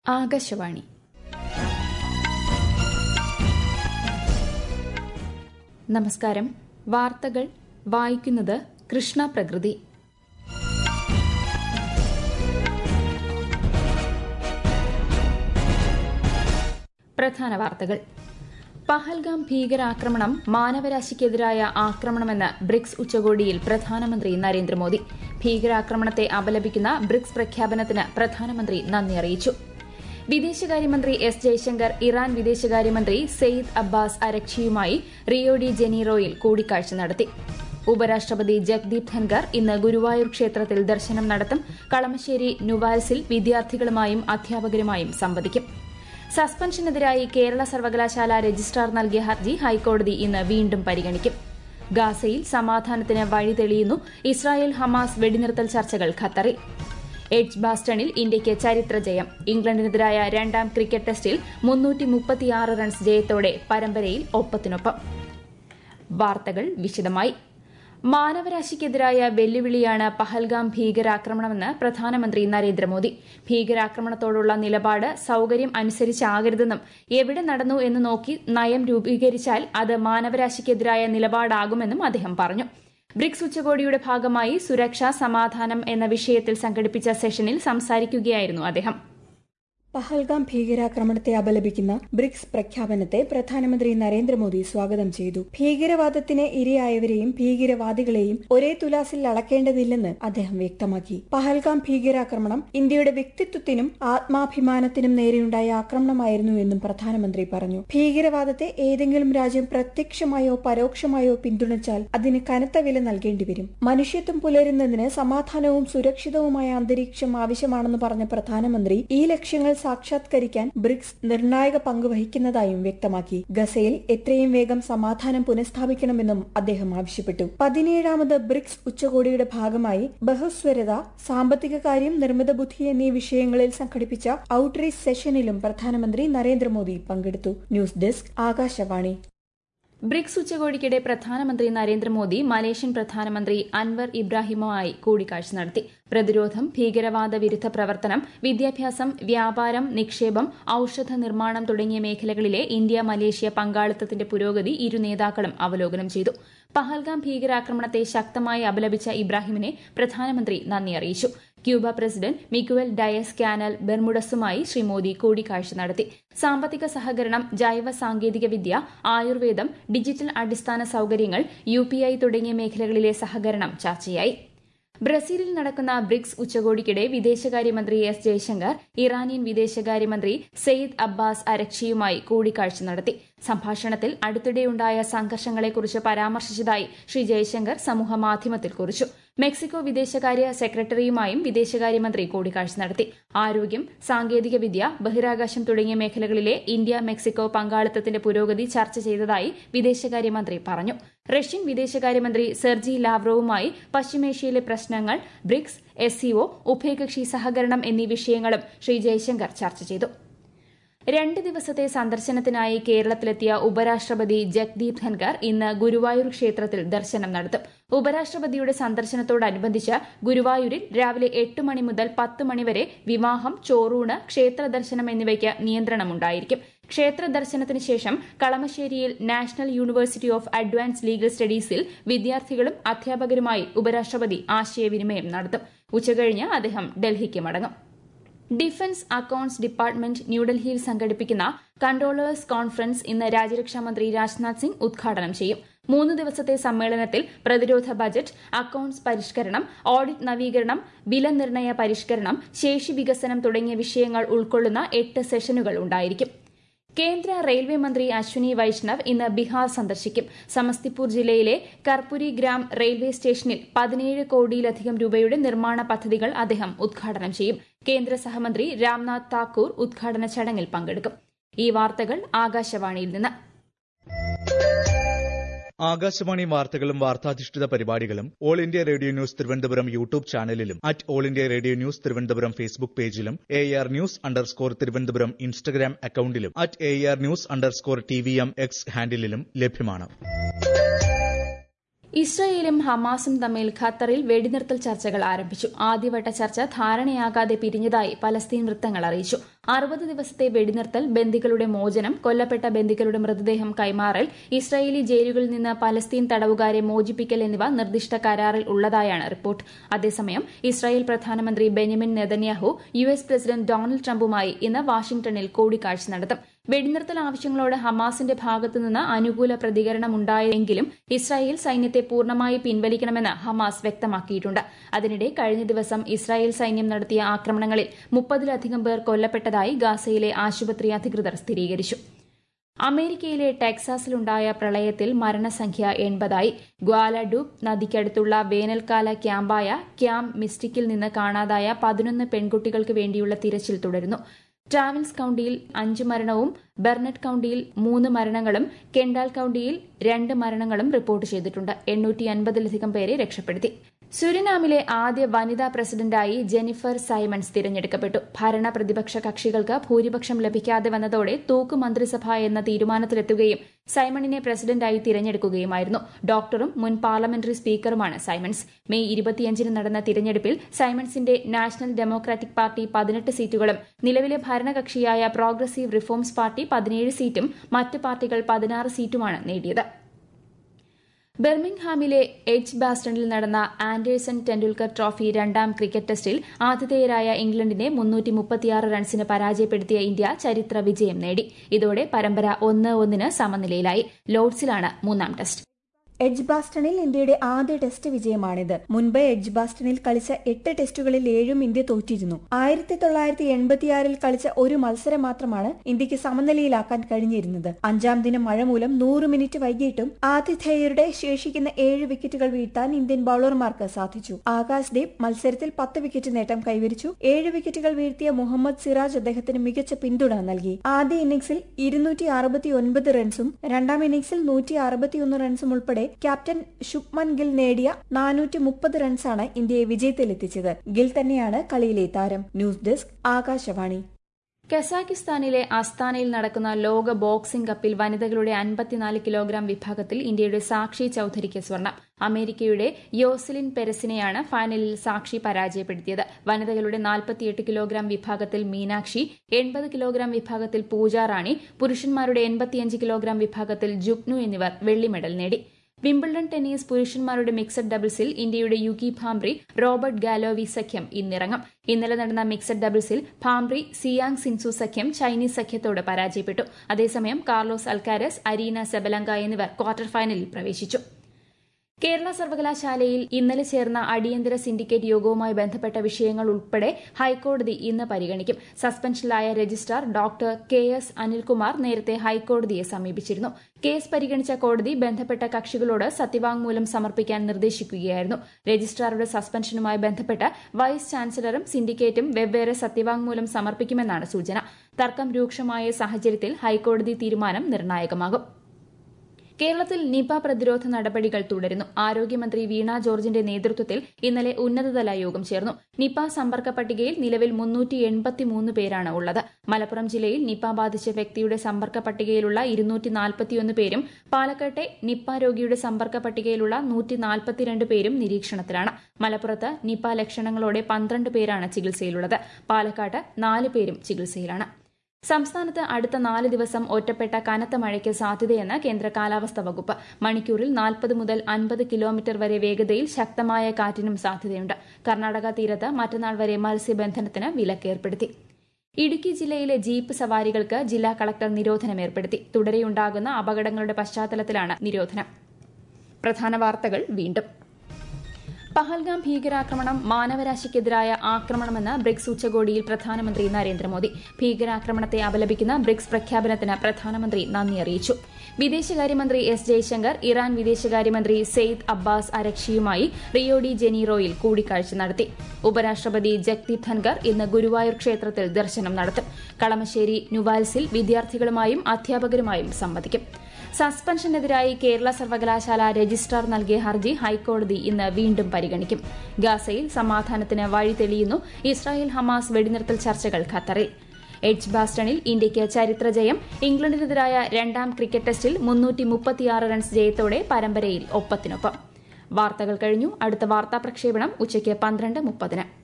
ആകാശവാണി നമസ്കാരം വാർത്തകൾ വായിക്കുന്നത് കൃഷ്ണ പ്രകൃതി പ്രധാന വാർത്തകൾ പഹൽഗാം ഭീകരാക്രമണം മാനവരാശിക്കെതിരായ ആക്രമണമെന്ന് ബ്രിക്സ് ഉച്ചകോടിയിൽ പ്രധാനമന്ത്രി നരേന്ദ്രമോദി ഭീകരാക്രമണത്തെ അപലപിക്കുന്ന ബ്രിക്സ് പ്രഖ്യാപനത്തിന് പ്രധാനമന്ത്രി നന്ദി അറിയിച്ചു വിദേശകാര്യമന്ത്രി എസ് ജയശങ്കർ ഇറാൻ വിദേശകാര്യമന്ത്രി സെയ്ദ് അബ്ബാസ് അരക്ഷിയുമായി റിയോ ഡി ജനീറോയിൽ കൂടിക്കാഴ്ച നടത്തി ഉപരാഷ്ട്രപതി ജഗ്ദീപ് ധൻകർ ഇന്ന് ഗുരുവായൂർ ക്ഷേത്രത്തിൽ ദർശനം നടത്തും കളമശ്ശേരി നുവാൽസിൽ വിദ്യാർത്ഥികളുമായും അധ്യാപകരുമായും സംവദിക്കും സസ്പെൻഷനെതിരായി കേരള സർവകലാശാല രജിസ്ട്രാർ നൽകിയ ഹർജി ഹൈക്കോടതി ഇന്ന് വീണ്ടും പരിഗണിക്കും ഗാസയിൽ സമാധാനത്തിന് വഴി തെളിയുന്നു ഇസ്രായേൽ ഹമാസ് വെടിനിർത്തൽ ചർച്ചകൾ ഖത്തറിൽ എഡ്ജ് ബാസ്റ്റണിൽ ഇന്ത്യയ്ക്ക് ചരിത്ര ജയം ഇംഗ്ലണ്ടിനെതിരായ രണ്ടാം ക്രിക്കറ്റ് ടെസ്റ്റിൽ മുന്നൂറ്റി റൺസ് ജയത്തോടെ പരമ്പരയിൽ ഒപ്പത്തിനൊപ്പം വാർത്തകൾ വിശദമായി മാനവരാശിക്കെതിരായ വെല്ലുവിളിയാണ് പഹൽഗാം ഭീകരാക്രമണമെന്ന് പ്രധാനമന്ത്രി നരേന്ദ്രമോദി ഭീകരാക്രമണത്തോടുള്ള നിലപാട് സൌകര്യം അനുസരിച്ചാകരുതെന്നും എവിടെ നടന്നു എന്ന് നോക്കി നയം രൂപീകരിച്ചാൽ അത് മാനവരാശിക്കെതിരായ നിലപാടാകുമെന്നും അദ്ദേഹം പറഞ്ഞു ബ്രിക്സ് ഉച്ചകോടിയുടെ ഭാഗമായി സുരക്ഷ സമാധാനം എന്ന വിഷയത്തിൽ സംഘടിപ്പിച്ച സെഷനിൽ സംസാരിക്കുകയായിരുന്നു അദ്ദേഹം പഹൽഗാം ഭീകരാക്രമണത്തെ അപലപിക്കുന്ന ബ്രിക്സ് പ്രഖ്യാപനത്തെ പ്രധാനമന്ത്രി നരേന്ദ്രമോദി സ്വാഗതം ചെയ്തു ഭീകരവാദത്തിന് ഇരയായവരെയും ഭീകരവാദികളെയും ഒരേ തുലാസിൽ അളക്കേണ്ടതില്ലെന്ന് അദ്ദേഹം വ്യക്തമാക്കി പഹൽഗാം ഭീകരാക്രമണം ഇന്ത്യയുടെ വ്യക്തിത്വത്തിനും ആത്മാഭിമാനത്തിനും നേരെയുണ്ടായ ആക്രമണമായിരുന്നു എന്നും പ്രധാനമന്ത്രി പറഞ്ഞു ഭീകരവാദത്തെ ഏതെങ്കിലും രാജ്യം പ്രത്യക്ഷമായോ പരോക്ഷമായോ പിന്തുണച്ചാൽ അതിന് കനത്ത വില നൽകേണ്ടി വരും മനുഷ്യത്വം പുലരുന്നതിന് സമാധാനവും സുരക്ഷിതവുമായ അന്തരീക്ഷം ആവശ്യമാണെന്ന് പറഞ്ഞ പ്രധാനമന്ത്രി ഈ ലക്ഷ്യങ്ങൾ സാക്ഷാത്കരിക്കാൻ ബ്രിക്സ് നിർണായക പങ്ക് വഹിക്കുന്നതായും വ്യക്തമാക്കി ഗസയിൽ എത്രയും വേഗം സമാധാനം പുനഃസ്ഥാപിക്കണമെന്നും അദ്ദേഹം ആവശ്യപ്പെട്ടു പതിനേഴാമത് ബ്രിക്സ് ഉച്ചകോടിയുടെ ഭാഗമായി ബഹുസ്വരത സാമ്പത്തിക കാര്യം നിർമ്മിത ബുദ്ധി എന്നീ വിഷയങ്ങളിൽ സംഘടിപ്പിച്ച ഔട്ട്റീച്ച് സെഷനിലും പ്രധാനമന്ത്രി നരേന്ദ്രമോദി പങ്കെടുത്തു ന്യൂസ് ഡെസ്ക് ആകാശവാണി ബ്രിക്സ് ഉച്ചകോടിക്കിടെ പ്രധാനമന്ത്രി നരേന്ദ്രമോദി മലേഷ്യൻ പ്രധാനമന്ത്രി അൻവർ ഇബ്രാഹിമുമായി കൂടിക്കാഴ്ച നടത്തി പ്രതിരോധം ഭീകരവാദ വിരുദ്ധ പ്രവർത്തനം വിദ്യാഭ്യാസം വ്യാപാരം നിക്ഷേപം ഔഷധ നിർമ്മാണം തുടങ്ങിയ മേഖലകളിലെ ഇന്ത്യ മലേഷ്യ പങ്കാളിത്തത്തിന്റെ പുരോഗതി ഇരു നേതാക്കളും അവലോകനം ചെയ്തു പഹൽഗാം ഭീകരാക്രമണത്തെ ശക്തമായി അപലപിച്ച ഇബ്രാഹിമിനെ പ്രധാനമന്ത്രി നന്ദി അറിയിച്ചു Cuba president Miguel Diaz Canel ബെർമുഡസുമായി ശ്രീ മോദി കൂടിക്കാഴ്ച നടത്തി സാമ്പത്തിക സഹകരണം ജൈവ സാങ്കേതിക വിദ്യ ആയുർവേദം ഡിജിറ്റൽ അടിസ്ഥാന സൌകര്യങ്ങൾ യു തുടങ്ങിയ മേഖലകളിലെ സഹകരണം ചർച്ചയായി ബ്രസീലിൽ നടക്കുന്ന ബ്രിക്സ് ഉച്ചകോടിക്കിടെ വിദേശകാര്യമന്ത്രി എസ് ജയശങ്കർ ഇറാനിയൻ വിദേശകാര്യമന്ത്രി സെയ്ദ് അബ്ബാസ് അരക്ഷിയുമായി കൂടിക്കാഴ്ച നടത്തി സംഭാഷണത്തിൽ അടുത്തിടെയുണ്ടായ സംഘർഷങ്ങളെക്കുറിച്ച് പരാമർശിച്ചതായി ശ്രീ ജയശങ്കർ സമൂഹമാധ്യമത്തിൽ കുറിച്ചു മെക്സിക്കോ വിദേശകാര്യ സെക്രട്ടറിയുമായും വിദേശകാര്യമന്ത്രി കൂടിക്കാഴ്ച നടത്തി ആരോഗ്യം സാങ്കേതികവിദ്യ ബഹിരാകാശം തുടങ്ങിയ മേഖലകളിലെ ഇന്ത്യ മെക്സിക്കോ പങ്കാളിത്തത്തിന്റെ പുരോഗതി ചർച്ച ചെയ്തതായി വിദേശകാര്യമന്ത്രി പറഞ്ഞു റഷ്യൻ വിദേശകാര്യമന്ത്രി സെർജി ലാവ്റോവുമായി പശ്ചിമേഷ്യയിലെ പ്രശ്നങ്ങൾ ബ്രിക്സ് എസ്സിഒ ഉഭയകക്ഷി സഹകരണം എന്നീ വിഷയങ്ങളും ശ്രീ ജയശങ്കർ ചർച്ച ചെയ്തു രണ്ട് ദിവസത്തെ സന്ദർശനത്തിനായി കേരളത്തിലെത്തിയ ഉപരാഷ്ട്രപതി ജഗ്ദീപ് ധൻകർ ഇന്ന് ഗുരുവായൂർ ക്ഷേത്രത്തിൽ ദർശനം നടത്തും ഉപരാഷ്ട്രപതിയുടെ സന്ദർശനത്തോടനുബന്ധിച്ച് ഗുരുവായൂരിൽ രാവിലെ എട്ട് മണി മുതൽ പത്ത് മണിവരെ വിവാഹം ചോറൂണ് ക്ഷേത്ര ദർശനം എന്നിവയ്ക്ക് നിയന്ത്രണമുണ്ടായിരിക്കും ക്ഷേത്ര ദർശനത്തിന് ശേഷം കളമശ്ശേരിയിൽ national university of advanced legal സ്റ്റഡീസിൽ വിദ്യാർത്ഥികളും അധ്യാപകരുമായി ഉപരാഷ്ട്രപതി ആശയവിനിമയം നടത്തും ഉച്ചകഴിഞ്ഞ് അദ്ദേഹം ഡൽഹിക്ക് മടങ്ങും ഡിഫൻസ് അക്കൌണ്ട്സ് ഡിപ്പാർട്ട്മെന്റ് ന്യൂഡൽഹിയിൽ സംഘടിപ്പിക്കുന്ന കൺട്രോളേഴ്സ് കോൺഫറൻസ് ഇന്ന് രാജ്യരക്ഷാമന്ത്രി രാജ്നാഥ് സിംഗ് ഉദ്ഘാടനം ചെയ്യും മൂന്ന് ദിവസത്തെ സമ്മേളനത്തിൽ പ്രതിരോധ ബജറ്റ് അക്കൌണ്ട്സ് പരിഷ്കരണം ഓഡിറ്റ് നവീകരണം വില നിർണ്ണയ പരിഷ്കരണം ശേഷി വികസനം തുടങ്ങിയ വിഷയങ്ങൾ ഉൾക്കൊള്ളുന്ന എട്ട് സെഷനുകൾ ഉണ്ടായിരിക്കും കേന്ദ്ര റെയിൽവേ മന്ത്രി അശ്വിനി വൈഷ്ണവ് ഇന്ന് ബീഹാർ സന്ദർശിക്കും സമസ്തിപൂർ ജില്ലയിലെ കർപ്പുരി ഗ്രാം റെയിൽവേ സ്റ്റേഷനിൽ പതിനേഴ് കോടിയിലധികം രൂപയുടെ നിർമ്മാണ പദ്ധതികൾ അദ്ദേഹം ഉദ്ഘാടനം ചെയ്യും കേന്ദ്ര സഹമന്ത്രി രാംനാഥ് താക്കൂർ ഉദ്ഘാടന ചടങ്ങിൽ പങ്കെടുക്കും ഈ വാർത്തകൾ ആകാശവാണിയിൽ നിന്ന് ആകാശവാണി വാർത്തകളും വാർത്താധിഷ്ഠിത പരിപാടികളും all India radio news Thiruvananthapuram YouTube ചാനലിലും at all India radio news Thiruvananthapuram Facebook പേജിലും A R news underscore Thiruvananthapuram Instagram അക്കൌണ്ടിലും at A R news underscore T V M X ഹാൻഡിലും ലഭ്യമാണ് ഇസ്രയേലും ഹമാസും തമ്മിൽ ഖത്തറിൽ വെടിനിർത്തൽ ചർച്ചകൾ ആരംഭിച്ചു ആദ്യവട്ട ചർച്ച ധാരണയാകാതെ പിരിഞ്ഞതായി പലസ്തീൻ വൃത്തങ്ങൾ അറിയിച്ചു അറുപത് ദിവസത്തെ വെടിനിർത്തൽ ബന്ദികളുടെ മോചനം കൊല്ലപ്പെട്ട ബന്ദികളുടെ മൃതദേഹം കൈമാറൽ ഇസ്രായേലി ജയിലുകളിൽ നിന്ന് പലസ്തീൻ തടവുകാരെ മോചിപ്പിക്കൽ എന്നിവ നിർദ്ദിഷ്ട കരാറിൽ ഉള്ളതായാണ് റിപ്പോർട്ട് അതേസമയം ഇസ്രായേൽ പ്രധാനമന്ത്രി Benjamin Netanyahu U S president Donald ട്രംപുമായി ഇന്ന് വാഷിംഗ്ടണിൽ കൂടിക്കാഴ്ച നടത്തും വെടിനിർത്തൽ ആവശ്യങ്ങളോട് ഹമാസിന്റെ ഭാഗത്തുനിന്ന് അനുകൂല പ്രതികരണമുണ്ടായെങ്കിലും ഇസ്രായേൽ സൈന്യത്തെ പൂർണ്ണമായി പിൻവലിക്കണമെന്ന് ഹമാസ് വ്യക്തമാക്കിയിട്ടുണ്ട് അതിനിടെ കഴിഞ്ഞ ദിവസം ഇസ്രായേൽ സൈന്യം നടത്തിയ ആക്രമണങ്ങളിൽ മുപ്പതിലധികം പേർ കൊല്ലപ്പെട്ടതായി ഗാസയിലെ ആശുപത്രി അധികൃതർ സ്ഥിരീകരിച്ചു അമേരിക്കയിലെ ടെക്സാസിലുണ്ടായ പ്രളയത്തിൽ മരണസംഖ്യ എൺപതായി ഗ്വാലഡൂബ് നദിക്കടുത്തുള്ള വേനൽക്കാല ക്യാമ്പായ ക്യാമ്പ് മിസ്റ്റിക്കിൽ നിന്ന് കാണാതായ പതിനൊന്ന് പെൺകുട്ടികൾക്ക് വേണ്ടിയുള്ള തിരച്ചിൽ തുടരുന്നു ട്രാവൻസ് കൌണ്ടിയിൽ അഞ്ച് മരണവും ബെർണറ്റ് കൌണ്ടിയിൽ മൂന്ന് മരണങ്ങളും കെൻഡാൽ കൌണ്ടിയിൽ രണ്ട് മരണങ്ങളും റിപ്പോർട്ട് ചെയ്തിട്ടുണ്ട് എണ്ണൂറ്റി അൻപതിലധികം പേരെ രക്ഷപ്പെടുത്തി സുരിനാമിലെ ആദ്യ വനിതാ പ്രസിഡന്റായി ജെനിഫർ സൈമൺസ് തിരഞ്ഞെടുക്കപ്പെട്ടു ഭരണ പ്രതിപക്ഷ കക്ഷികൾക്ക് ഭൂരിപക്ഷം ലഭിക്കാതെ വന്നതോടെ തൂക്ക് മന്ത്രിസഭ എന്ന തീരുമാനത്തിലെത്തുകയും സൈമണിനെ പ്രസിഡന്റായി തിരഞ്ഞെടുക്കുകയുമായിരുന്നു ഡോക്ടറും മുൻ പാർലമെന്ററി സ്പീക്കറുമാണ് സൈമൺസ് മെയ് ഇരുപത്തിയഞ്ചിന് നടന്ന തിരഞ്ഞെടുപ്പിൽ സൈമൺസിന്റെ നാഷണൽ ഡെമോക്രാറ്റിക് പാർട്ടി പതിനെട്ട് സീറ്റുകളും നിലവിലെ ഭരണകക്ഷിയായ പ്രോഗ്രസീവ് റിഫോംസ് പാർട്ടി പതിനേഴ് സീറ്റും മറ്റ് പാർട്ടികൾ പതിനാറ് സീറ്റുമാണ് നേടിയത് ബെർമിംഗ്ഹാമിലെ എച്ച് ബാസ്റ്റണിൽ നടന്ന ആൻഡേഴ്സൺ ടെൻഡുൽക്കർ ട്രോഫി രണ്ടാം ക്രിക്കറ്റ് ടെസ്റ്റിൽ ആതിഥേയരായ ഇംഗ്ലണ്ടിനെ മുന്നൂറ്റി മുപ്പത്തിയാറ് റൺസിന് പരാജയപ്പെടുത്തിയ ഇന്ത്യ ചരിത്ര വിജയം നേടി ഇതോടെ പരമ്പര ഒന്ന് ഒന്നിന് സമനിലയിലായി ലോർഡ്സിലാണ് മൂന്നാം ടെസ്റ്റ് എഡ്ജ് ബാസ്റ്റണിൽ ഇന്ത്യയുടെ ആദ്യ ടെസ്റ്റ് വിജയമാണിത് മുൻപ് എഡ്ജ് ബാസ്റ്റണിൽ കളിച്ച എട്ട് ടെസ്റ്റുകളിൽ ഏഴും ഇന്ത്യ തോറ്റിരുന്നു ആയിരത്തി തൊള്ളായിരത്തി എൺപത്തിയാറിൽ കളിച്ച ഒരു മത്സരം മാത്രമാണ് ഇന്ത്യക്ക് സമനിലയിലാക്കാൻ കഴിഞ്ഞിരുന്നത് അഞ്ചാം ദിനം മഴ മൂലം നൂറ് മിനിറ്റ് വൈകിട്ടും ആതിഥേയരുടെ ശേഷിക്കുന്ന ഏഴ് വിക്കറ്റുകൾ വീഴ്ത്താൻ ഇന്ത്യൻ ബൌളർമാർക്ക് സാധിച്ചു ആകാശ് ദീപ് മത്സരത്തിൽ പത്ത് വിക്കറ്റ് നേട്ടം കൈവരിച്ചു ഏഴ് വിക്കറ്റുകൾ വീഴ്ത്തിയ മുഹമ്മദ് സിറാജ് അദ്ദേഹത്തിന് മികച്ച പിന്തുണ നൽകി ആദ്യ ഇന്നിംഗ്സിൽ ഇരുന്നൂറ്റി അറുപത്തി ഒൻപത് റൺസും രണ്ടാം ഇന്നിംഗ്സിൽ നൂറ്റി അറുപത്തിയൊന്ന് റൺസും ഉൾപ്പെടെ ക്യാപ്റ്റൻ ശുഭ്മൻ ഗിൽ നേടിയ നാനൂറ്റി മുപ്പത് റൺസാണ് ഇന്ത്യയെ വിജയത്തിലെത്തിച്ചത് ഗിൽ തന്നെയാണ് കളിയിലെ താരം ന്യൂസ് ഡെസ്ക് ആകാശവാണി കസാക്കിസ്ഥാനിലെ അസ്താനയിൽ നടക്കുന്ന ലോക ബോക്സിംഗ് കപ്പിൽ വനിതകളുടെ അൻപത്തിനാല് കിലോഗ്രാം വിഭാഗത്തിൽ ഇന്ത്യയുടെ സാക്ഷി ചൌധരിക്ക് സ്വർണം അമേരിക്കയുടെ യോസലിൻ പെരസിനെയാണ് ഫൈനലിൽ സാക്ഷി പരാജയപ്പെടുത്തിയത് വനിതകളുടെ നാൽപ്പത്തിയെട്ട് കിലോഗ്രാം വിഭാഗത്തിൽ മീനാക്ഷി എൺപത് കിലോഗ്രാം വിഭാഗത്തിൽ പൂജ റാണി പുരുഷന്മാരുടെ എൺപത്തിയഞ്ച് കിലോഗ്രാം വിഭാഗത്തിൽ ജുഗ്നു എന്നിവർ വെള്ളി മെഡൽ നേടി വിംബിൾഡൺ ടെന്നീസ് പുരുഷന്മാരുടെ മിക്സഡ് ഡബിൾസിൽ ഇന്ത്യയുടെ യുഗി ഭാംബ്രി റോബർട്ട് ഗാലോവി സഖ്യം ഇന്നിറങ്ങും ഇന്നലെ നടന്ന മിക്സഡ് ഡബിൾസിൽ ഭാംബ്രി സിയാങ് സിൻസു സഖ്യം ചൈനീസ് സഖ്യത്തോട് പരാജയപ്പെട്ടു അതേസമയം കാർലോസ് അൽക്കാരസ് അരീന സെബലങ്ക എന്നിവർ ക്വാർട്ടർ ഫൈനലിൽ പ്രവേശിച്ചു കേരള സർവകലാശാലയിൽ ഇന്നലെ ചേർന്ന അടിയന്തര സിൻഡിക്കേറ്റ് യോഗവുമായി ബന്ധപ്പെട്ട വിഷയങ്ങൾ ഉൾപ്പെടെ ഹൈക്കോടതി ഇന്ന് പരിഗണിക്കും സസ്പെൻഷനിലായ registrar doctor K S Anilkumar നേരത്തെ ഹൈക്കോടതിയെ സമീപിച്ചിരുന്നു കേസ് പരിഗണിച്ച കോടതി ബന്ധപ്പെട്ട കക്ഷികളോട് സത്യവാങ്മൂലം സമർപ്പിക്കാൻ നിർദ്ദേശിക്കുകയായിരുന്നു രജിസ്ട്രാറുടെ സസ്പെൻഷനുമായി ബന്ധപ്പെട്ട് വൈസ് ചാൻസലറും സിൻഡിക്കേറ്റും വെവ്വേറെ സത്യവാങ്മൂലം സമർപ്പിക്കുമെന്നാണ് സൂചന തർക്കം രൂക്ഷമായ സാഹചര്യത്തിൽ ഹൈക്കോടതി തീരുമാനം നിർണായകമാകും കേരളത്തിൽ നിപ പ്രതിരോധ നടപടികൾ തുടരുന്നു ആരോഗ്യമന്ത്രി വീണ ജോർജിന്റെ നേതൃത്വത്തിൽ ഇന്നലെ ഉന്നതതല യോഗം ചേർന്നു നിപ സമ്പർക്ക പട്ടികയിൽ നിലവിൽ മുന്നൂറ്റി എൺപത്തിമൂന്ന് പേരാണ് ഉള്ളത് മലപ്പുറം ജില്ലയിൽ നിപ ബാധിച്ച വ്യക്തിയുടെ സമ്പർക്ക പട്ടികയിലുള്ള ഇരുന്നൂറ്റി നാൽപ്പത്തിയൊന്ന് പേരും പാലക്കാട്ടെ നിപ രോഗിയുടെ സമ്പർക്ക പട്ടികയിലുള്ള നൂറ്റി നാൽപ്പത്തിരണ്ട് പേരും നിരീക്ഷണത്തിലാണ് മലപ്പുറത്ത് നിപ ലക്ഷണങ്ങളോടെ പന്ത്രണ്ട് പേരാണ് ചികിത്സയിലുള്ളത് പാലക്കാട്ട് നാല് പേരും ചികിത്സയിലാണ് സംസ്ഥാനത്ത് അടുത്ത നാല് ദിവസം ഒറ്റപ്പെട്ട കനത്ത മഴയ്ക്ക് സാധ്യതയെന്ന് കേന്ദ്ര കാലാവസ്ഥാ വകുപ്പ് മണിക്കൂറിൽ നാൽപ്പത് മുതൽ അൻപത് കിലോമീറ്റർ വരെ വേഗതയിൽ ശക്തമായ കാറ്റിനും സാധ്യതയുണ്ട് കർണാടക തീരത്ത് മറ്റന്നാൾ വരെ മത്സ്യബന്ധനത്തിന് വിലക്കേർപ്പെടുത്തി ഇടുക്കി ജില്ലയിലെ ജീപ്പ് സവാരികൾക്ക് ജില്ലാ കളക്ടർ നിരോധനം ഏർപ്പെടുത്തി തുടരെയുണ്ടാകുന്ന അപകടങ്ങളുടെ പശ്ചാത്തലത്തിലാണ് നിരോധനം പ്രധാന വാർത്തകൾ വീണ്ടും പഹൽഗാം ഭീകരാക്രമണം മാനവരാശിക്കെതിരായ ആക്രമണമെന്ന് ബ്രിക്സ് ഉച്ചകോടിയിൽ പ്രധാനമന്ത്രി നരേന്ദ്രമോദി ഭീകരാക്രമണത്തെ അപലപിക്കുന്ന ബ്രിക്സ് പ്രഖ്യാപനത്തിന് പ്രധാനമന്ത്രി നന്ദി അറിയിച്ചു വിദേശകാര്യമന്ത്രി എസ് ജയശങ്കർ ഇറാൻ വിദേശകാര്യമന്ത്രി സെയ്ദ് അബ്ബാസ് അരക്ഷിയുമായി റിയോ ഡി ജനീറോയിൽ കൂടിക്കാഴ്ച നടത്തി ഉപരാഷ്ട്രപതി ജഗ്ദീപ് ധൻകർ ഇന്ന് ഗുരുവായൂർ ക്ഷേത്രത്തിൽ ദർശനം നടത്തും കളമശ്ശേരി നുവാൽസിൽ വിദ്യാർത്ഥികളുമായും അധ്യാപകരുമായും സംവദിക്കും സസ്പെൻഷനെതിരായി കേരള സർവകലാശാല രജിസ്ട്രാർ നൽകിയ ഹർജി ഹൈക്കോടതി ഇന്ന് വീണ്ടും പരിഗണിക്കും ഗാസയിൽ സമാധാനത്തിന് വഴി തെളിയുന്നു ഇസ്രായേൽ ഹമാസ് വെടിനിർത്തൽ ചർച്ചകൾ ഖത്തറിൽ എഡ്ജ് ബാസ്റ്റണിൽ ഇന്ത്യയ്ക്ക് ചരിത്ര ജയം ഇംഗ്ലണ്ടിനെതിരായ രണ്ടാം ക്രിക്കറ്റ് ടെസ്റ്റിൽ മുന്നൂറ്റി മുപ്പത്തിയാറ് റൺസ് ജയത്തോടെ പരമ്പരയിൽ ഒപ്പത്തിനൊപ്പം വാർത്തകൾ കഴിഞ്ഞു അടുത്ത വാർത്താ പ്രക്ഷേപണം ഉച്ചയ്ക്ക് പന്ത്രണ്ട് മുപ്പതിന്